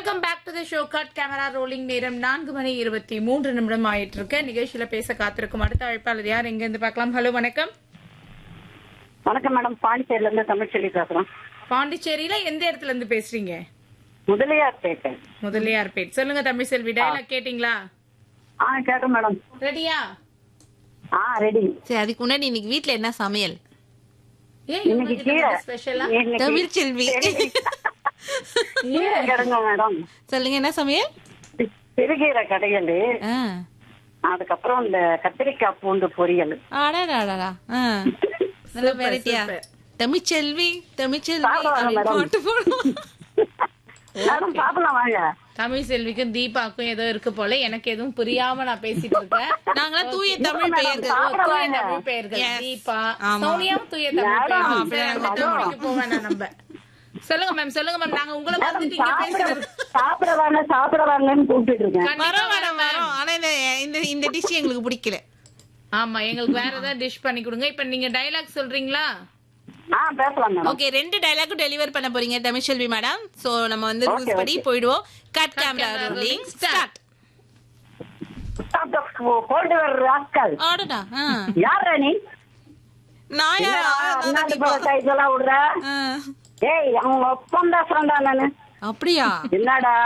Welcome back to the show cut camera rolling நேரம் நான்கு மணி இருபத்தி மூன்று நிமிடம் ஆயிட்டு இருக்கு நிகழ்ச்சியில பேச காத்திருக்கும் அடுத்த அழைப்பாளர் யார் எங்க இருந்து பார்க்கலாம் ஹலோ வணக்கம் வணக்கம் மேடம் பாண்டிச்சேரியில இருந்து தமிழ்ச்செல்வி பேசுறோம் பாண்டிச்சேரியில எந்த இடத்துல இருந்து பேசுறீங்க முதலியார் பேட்டை முதலியார்பேட் சொல்லுங்க தமிழ் செல்வி டைலாக் கேட்டிங்களா ஆ கேட்டோம் மேடம் ரெடியா ஆ ரெடி சரி அதுக்கு முன்னாடி இன்னைக்கு வீட்ல என்ன சமையல் ஏன் இன்னைக்கு கீரை ஸ்பெஷலா இன்னைக்கு தமிழ் செல்வி கீரை கிடங்க மேடம் சொல்லுங்க என்ன சமையல் சிறுகீரை கடையல் ஆ. அதுக்கப்புறம் இந்த கத்திரிக்காய் பூண்டு பொரியல் அடடா, அடடா. ஆ. நல்ல வெரைட்டியா தமிழ்ச்செல்வி தமிழ்ச்செல்வி சாப்பிடுவாங்க அப்படின்னு மேடம். போட்டு போடுவோம் மேடம் சாப்பிடலாம் வாங்க தமிழ் செல்விக்கும் தீபாக்கும் ஏதோ இருக்கு போல எனக்கு எதுவும் புரியாம நான் பேசிட்டு இருக்கேன் நாங்களாம் தூய தமிழ் மேடம், பெயர்கள் சாப்பிட தூய வாங்க. தமிழ் பெயர்கள் Yes. தீபா ஆமா. சோனியாவும் தூய தமிழ் மேடம், பெயர்கள் அப்படி சரி, நாங்க அந்த தமிழ் தமிழுக்கு போக வேணாம் நம்ம சொல்லுங்க மேம் சொல்லுங்க மேம் நாங்க உங்களை மேடம் வந்துட்டு இங்க சாப்பிட பேசுறது சாப்பிட வாங்க சாப்பிட வாங்கன்னு கூப்பிட்டு இருக்கேன் கண்டிப்பா வரோம் வரேன் மேடம் வரோம் ஆனா இந்த இந்த இந்த டிஷ் எங்களுக்கு பிடிக்கல ஆமா எங்களுக்கு வேற ஏதாவது டிஷ் பண்ணி கொடுங்க இப்ப நீங்க டைலாக் சொல்றீங்களா ஆ பேசலாம் மேடம் ஓகே ரெண்டு டைலாக்கும் டெலிவர் பண்ண போறீங்க தமிழ்ச்செல்வி மேடம் சோ நம்ம வந்து Okay, ரூல்ஸ் படி okay. போயிடுவோம் cut camera camera rolling rolling, start gold வேர் ராஸ்கல் ஆடடா ஆ. யார் நீ நான் என்ன யார் நான் தான் அண்ணாடி தீபா. போல கைதெல்லாம் விடுற ஆ. ஏய் அவங்க ஒப்பம் பேசுறேன்டா நானு அப்படியா என்னடா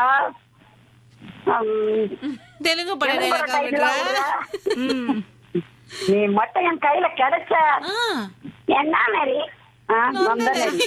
ஹம், தெலுங்கு பட தெலுங்கு டைலாக்கா பட title ஆ விடுற விடுற? நீ மட்டும் என் கையில கிடைச்ச ஆ. என்ன மாரி ஆ, வந்த மாரி.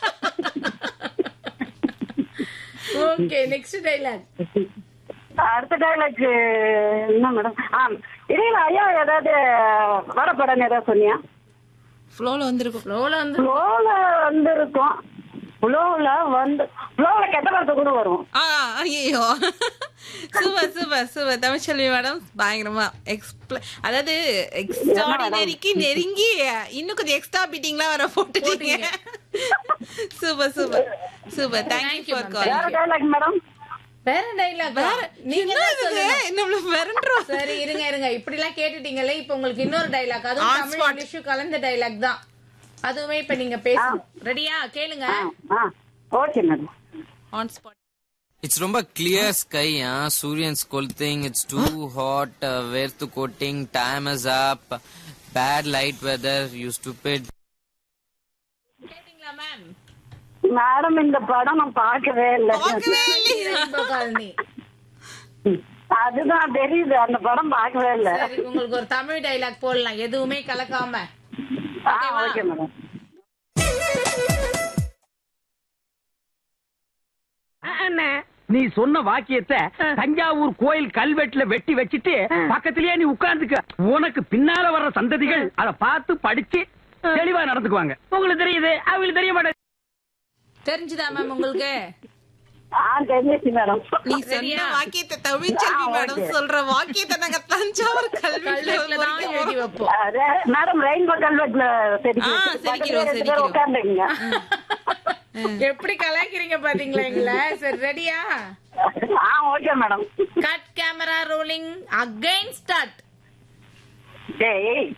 ஓகே நெக்ஸ்ட் டைலாக் அடுத்த டைலாக் என்ன மேடம் ஆ இல்ல ஐயா ஏதாவது வர படம் ஏதாவது சொன்னியா ஃப்ளோல வந்திருக்கும் ஃப்ளோல வந்து ஃப்ளோல வந்து இருக்கும் ஃப்ளோல வந்து ஃப்ளோல கெட்ட வார்த்தை கூட வரும் ஆ ஐயோ சூப்பர் சூப்பர் சூப்பர் தமிழ்ச்செல்வி மேடம் பயங்கரமா எக்ஸ்பிள அதாவது எக்ஸ்ட்ராடினரிக்கு நெருங்கி இன்னும் கொஞ்சம் எக்ஸ்ட்ரா பீட்டிங்லாம் வர போட்டுட்டீங்க super super super Thank thank you you, for ma'am. வேற காலிங் டைலாக் மேடம் வேற டைலாக் வேற நீங்க என்ன தான் இது சொல்லணும். நம்மள மிரண்டுறோம் சரி இருங்க இருங்க இப்படி எல்லாம் கேட்டுட்டீங்களே இப்ப உங்களுக்கு இன்னொரு டைலாக் On அதுவும் தமிழ் spot. இங்கிலீஷும் கலந்த டைலாக் தான் அதுவுமே இப்ப நீங்க பேசணும் ரெடியா கேளுங்க ஆ ஆ okay madam on spot It's ரொம்ப clear sky, huh? Suryan's scolding, it's too hot, uh, Verthu coating, time is up, bad light weather, you stupid. கேட்டீங்களா மேம் மேடம் இந்த படம் நான் பார்க்கவே இல்லை பார்க்கவே இல்லையா காலனி அதுதான் தெரியுது அந்த படம் பார்க்கவே இல்லை சரி உங்களுக்கு ஒரு தமிழ் டைலாக் போடலாம் எதுவுமே கலக்காம ஆ ஓகே மேடம் நீ சொன்ன வாக்கியத்தை தஞ்சாவூர் கோயில் கல்வெட்டுல வெட்டி வச்சிட்டு பக்கத்திலேயே நீ உட்கார்ந்துக்க உனக்கு பின்னால வர்ற சந்ததிகள் அத பார்த்து படிச்சு தெளிவா நடந்துக்குவாங்க உங்களுக்கு தெரியுது அவங்களுக்கு தெரிய மாட்டேங்குது தெரிஞ்சுதா மேம் உங்களுக்கு ஆ தெரிஞ்சிச்சு மேடம் நீ சரியா? சொன்ன வாக்கியத்தை தமிழ்ச்செல்வி ஆ, மேடம் okay. சொல்ற வாக்கியத்தை நாங்க தஞ்சாவூர் கல்வெட்டுல தான் எழுதி கல்வி வைப்போம் மேடம் ரெயின்போ கல்வெட்டுல ஆ, செதுக்கிறோம், செதுக்கிறோம். உட்காந்துங்க எப்படி கலாய்க்கிறீங்க பாத்தீங்களா எங்களை சரி ரெடியா ஆ okay madam cut camera rolling again start டேய்